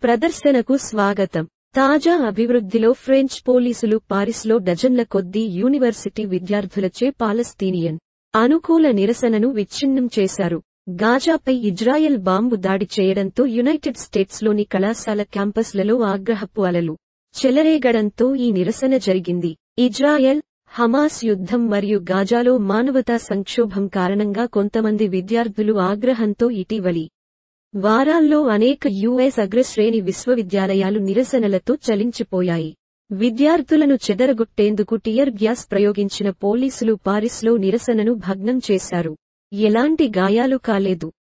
ప్రదర్శనకు స్వాగతం తాజా అభివృద్ధిలో ఫ్రెంచ్ పోలీసులు పారిస్లో డజన్ల కొద్దీ యూనివర్సిటీ విద్యార్థులచే పాలస్తీనియన్ అనుకూల నిరసనను విచ్ఛిన్నం చేశారు గాజాపై ఇజ్రాయెల్ బాంబు దాడి చేయడంతో యునైటెడ్ స్టేట్స్లోని కళాశాల క్యాంపస్లలో ఆగ్రహపు అలలు చెలరేగడంతో ఈ నిరసన జరిగింది ఇజ్రాయెల్ హమాస్ యుద్ధం మరియు గాజాలో మానవతా సంక్షోభం కారణంగా కొంతమంది విద్యార్థులు ఆగ్రహంతో ఇటీవలి వారాల్లో అనేక యుఎస్ అగ్రశ్రేణి విశ్వవిద్యాలయాలు నిరసనలతో చలించిపోయాయి విద్యార్థులను చెదరగొట్టేందుకు టియర్ గ్యాస్ ప్రయోగించిన పోలీసులు పారిస్లో నిరసనను భగ్నం చేశారు ఎలాంటి గాయాలు కాలేదు